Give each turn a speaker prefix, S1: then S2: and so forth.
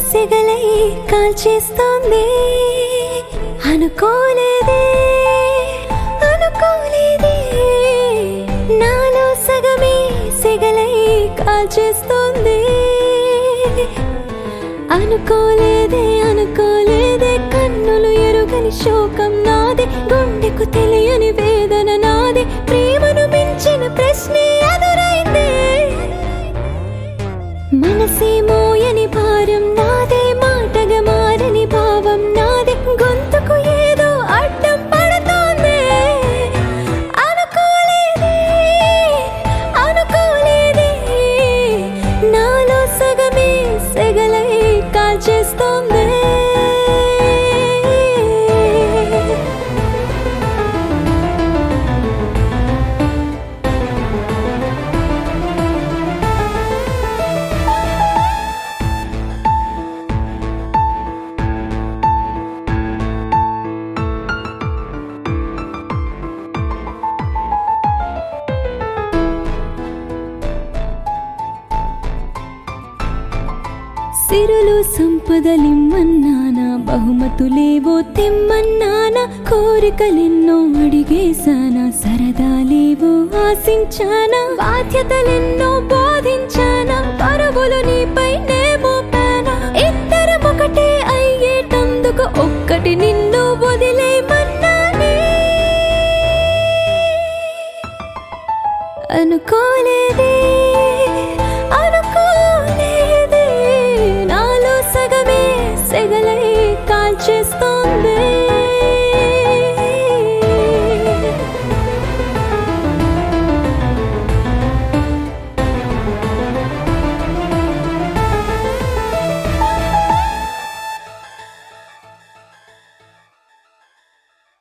S1: సెగలై కాల్చేస్తోంది అనుకోలేదే అనుకోలేదే నాలో సగమే సెగలై కాల్చేస్తోంది అనుకోలేదే అనుకోలేదే కన్నులు ఎరుగని శోకం నాది గుండెకు తెలియని వేదన నాది ప్రేమను మించిన ప్రశ్నే ఎదురైందే మనసే మోయని భారం నాదే మాటగా మారని భావం నాదే గొంతుకు ఏదో అడ్డం పడుతోంది అనుకోలేదే అనుకోలేదే నాలో సగమే సెగలై కాల్చేస్తోంది సిరులు సంపదలిమ్మన్నానా బహుమతులేవో తెమ్మన్నానా కోరికలెన్నో అడిగేశానా సరదాలేవో ఆశించానా బాధ్యతలెన్నో బోధించానా పరుగులు నీపై నే మోపానా ఇద్దరం ఒకటే అయ్యేటందుకు ఒక్కటి నిన్ను వదిలేమన్నానే అనుకోలేదే